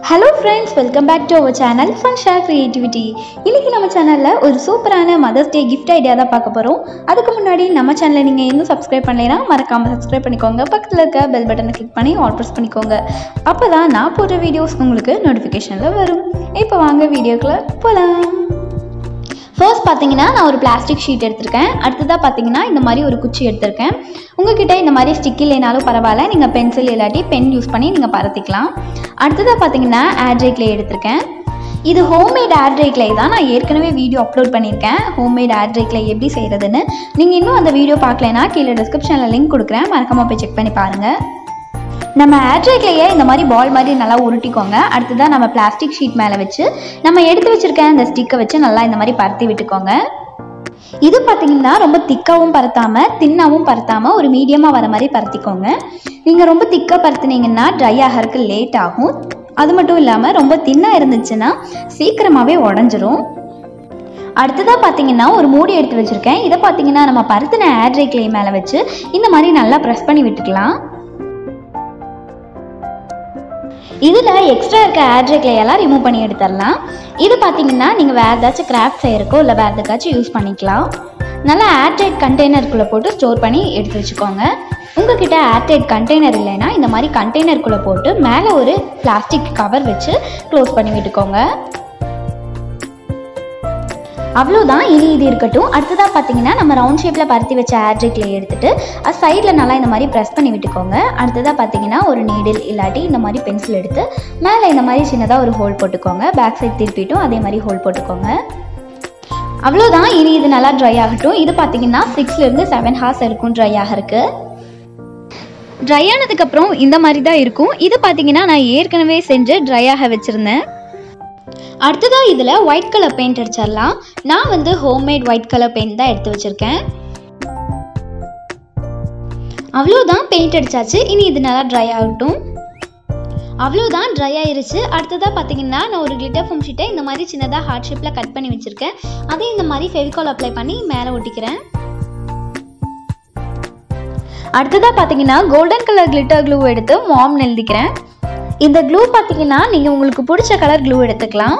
hello friends welcome back to our channel fun share creativity இன்றைக்கி நம்ம சேனலில் ஒரு சூப்பரான மதர்ஸ் டே கிஃப்ட் ஐடியா தான் பார்க்க போகிறோம் அதுக்கு முன்னாடி நம்ம சேனலை நீங்கள் இன்னும் சப்ஸ்கிரைப் பண்ணலைன்னா மறக்காமல் சப்ஸ்கிரைப் பண்ணிக்கோங்க பக்கத்தில் இருக்க பெல் பட்டனை கிளிக் பண்ணி ஆல் ப்ரெஸ் பண்ணிக்கோங்க அப்போ தான் நான் போடுற வீடியோஸ் உங்களுக்கு நோட்டிஃபிகேஷனில் வரும் இப்போ வாங்க வீடியோக்குள்ளே போகலாம் ஃபர்ஸ்ட் பார்த்தீங்கன்னா நான் ஒரு பிளாஸ்டிக் ஷீட் எடுத்திருக்கேன் அடுத்ததாக பார்த்தீங்கன்னா இந்த மாதிரி ஒரு குச்சி எடுத்திருக்கேன் உங்ககிட்ட இந்த மாதிரி ஸ்டிக் இல்லைனாலும் பரவாயில்ல நீங்கள் பென்சில் இல்லாட்டி பென் யூஸ் பண்ணி நீங்கள் பரத்திக்கலாம் அடுத்ததாக பார்த்தீங்கன்னா ஆட்ரை கிளே எடுத்திருக்கேன் இது ஹோம்மேட் ஆட்ரை கிளே தான் நான் ஏற்கனவே வீடியோ அப்லோட் பண்ணியிருக்கேன் ஹோம்மேட் ஆட்ரை கிளே எப்படி செய்கிறதுன்னு நீங்கள் இன்னும் அந்த வீடியோ பார்க்கலைன்னா கீழே டிஸ்கிரிப்ஷனில் லிங்க் கொடுக்குறேன் மறக்காமல் போய் செக் பண்ணி பாருங்கள் நம்ம ஆட்ரைக்லையே இந்த மாதிரி பால் மாதிரி நல்லா உருட்டிக்கோங்க அடுத்ததாக நம்ம பிளாஸ்டிக் ஷீட் மேலே வச்சு நம்ம எடுத்து வச்சிருக்க அந்த ஸ்டிக்கை வச்சு நல்லா இந்த மாதிரி பரத்தி விட்டுக்கோங்க இது பார்த்தீங்கன்னா ரொம்ப திக்காவும் பரத்தாமல் தின்னாவும் பரத்தாமல் ஒரு மீடியமாக வர மாதிரி பரத்திக்கோங்க நீங்கள் ரொம்ப திக்காக பரத்துனீங்கன்னா ட்ரை ஆகிறதுக்கு லேட் ஆகும் அது மட்டும் இல்லாமல் ரொம்ப தின்னாக இருந்துச்சுன்னா சீக்கிரமாகவே உடஞ்சிரும் அடுத்ததாக பார்த்தீங்கன்னா ஒரு மூடி எடுத்து வச்சுருக்கேன் இதை பார்த்தீங்கன்னா நம்ம பருத்தின ஆட்ரை கிளே மேலே வச்சு இந்த மாதிரி நல்லா ப்ரெஸ் பண்ணி விட்டுக்கலாம் இதில் எக்ஸ்ட்ரா இருக்க ஆட்ரை எல்லாம் ரிமூவ் பண்ணி எடுத்துடலாம் இது பார்த்தீங்கன்னா நீங்கள் வேறு ஏதாச்சும் கிராஃப்ட் செய்யறக்கோ இல்லை வேறு எதுக்காச்சும் யூஸ் பண்ணிக்கலாம் நல்லா ஏர்டைட் கண்டெய்னருக்குள்ளே போட்டு ஸ்டோர் பண்ணி எடுத்து வச்சுக்கோங்க உங்ககிட்ட ஏர்டைட் கண்டெய்னர் இல்லைன்னா இந்த மாதிரி கண்டெய்னருக்குள்ளே போட்டு மேலே ஒரு பிளாஸ்டிக் கவர் வச்சு க்ளோஸ் பண்ணி விட்டுக்கோங்க அவ்வளோதான் இனி இது இருக்கட்டும் அடுத்ததாக பார்த்தீங்கன்னா நம்ம ரவுண்ட் ஷேப்பில் பருத்தி வச்ச ஆட்ரிக்ல எடுத்துட்டு அது சைடில் நல்லா இந்த மாதிரி ப்ரெஸ் பண்ணி விட்டுக்கோங்க அடுத்ததாக பார்த்தீங்கன்னா ஒரு நீடில் இல்லாட்டி இந்த மாதிரி பென்சில் எடுத்து மேலே இந்த மாதிரி சின்னதாக ஒரு ஹோல் போட்டுக்கோங்க பேக் சைட் திருப்பிட்டும் அதே மாதிரி ஹோல் போட்டுக்கோங்க அவ்வளோதான் இனி இது நல்லா ட்ரை ஆகட்டும் இது பார்த்தீங்கன்னா சிக்ஸ்லேருந்து செவன் ஹார்ஸ் இருக்கும் ட்ரை ஆகிறதுக்கு ட்ரை ஆனதுக்கப்புறம் இந்த மாதிரி தான் இருக்கும் இது பார்த்தீங்கன்னா நான் ஏற்கனவே செஞ்சு ட்ரை ஆக வச்சுருந்தேன் அடுத்ததாக இதில் ஒயிட் கலர் பெயிண்ட் அடிச்சிடலாம் நான் வந்து ஹோம்மேட் ஒயிட் கலர் பெயிண்ட் தான் எடுத்து வச்சுருக்கேன் அவ்வளோதான் பெயிண்ட் அடிச்சாச்சு இனி இது நல்லா ட்ரை ஆகட்டும் அவ்வளோதான் ட்ரை ஆயிருச்சு அடுத்ததாக பார்த்தீங்கன்னா நான் ஒரு கிளிட்டர் ஃபோம் ஷீட்டை இந்த மாதிரி சின்னதாக ஹார்ட் ஷேப்பில் கட் பண்ணி வச்சுருக்கேன் அதே இந்த மாதிரி ஃபெவிகால் அப்ளை பண்ணி மேலே ஒட்டிக்கிறேன் அடுத்ததாக பார்த்தீங்கன்னா கோல்டன் கலர் கிளிட்டர் க்ளூ எடுத்து மாம் எழுதிக்கிறேன் இந்த க்ளூ பார்த்தீங்கன்னா நீங்கள் உங்களுக்கு பிடிச்ச கலர் க்ளூ எடுத்துக்கலாம்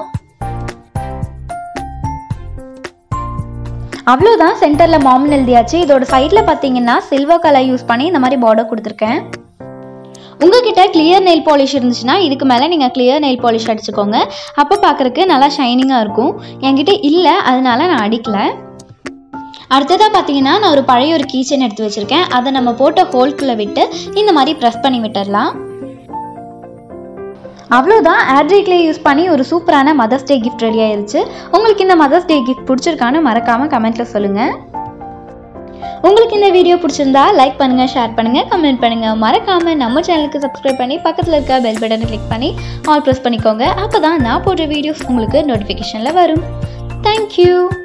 அவ்வளோதான் சென்டரில் மாமன் எழுதியாச்சு இதோட சைடில் பார்த்தீங்கன்னா சில்வர் கலர் யூஸ் பண்ணி இந்த மாதிரி பார்டர் கொடுத்துருக்கேன் உங்ககிட்ட கிளியர் நெயில் பாலிஷ் இருந்துச்சுன்னா இதுக்கு மேலே நீங்கள் கிளியர் நெயில் பாலிஷ் அடிச்சுக்கோங்க அப்போ பார்க்குறக்கு நல்லா ஷைனிங்காக இருக்கும் என்கிட்ட இல்லை அதனால நான் அடிக்கல அடுத்ததாக பார்த்தீங்கன்னா நான் ஒரு பழைய ஒரு கீச்சன் எடுத்து வச்சுருக்கேன் அதை நம்ம போட்ட ஹோல்குள்ளே விட்டு இந்த மாதிரி ப்ரெஸ் பண்ணி விட்டுடலாம் அவ்வளோதான் ஆட்ரிக்லே யூஸ் பண்ணி ஒரு சூப்பரான மதர்ஸ் டே கிஃப்ட் ரெடி ஆயிருச்சு உங்களுக்கு இந்த மதர்ஸ் டே கிஃப்ட் பிடிச்சிருக்கான்னு மறக்காமல் கமெண்ட்டில் சொல்லுங்கள் உங்களுக்கு இந்த வீடியோ பிடிச்சிருந்தா லைக் பண்ணுங்கள் ஷேர் பண்ணுங்கள் கமெண்ட் பண்ணுங்கள் மறக்காமல் நம்ம சேனலுக்கு சப்ஸ்கிரைப் பண்ணி பக்கத்தில் இருக்க பெல் பட்டனை கிளிக் பண்ணி ஆல் ப்ரெஸ் பண்ணிக்கோங்க அப்போ தான் நான் போடுற வீடியோஸ் உங்களுக்கு நோட்டிஃபிகேஷனில் வரும் தேங்க்யூ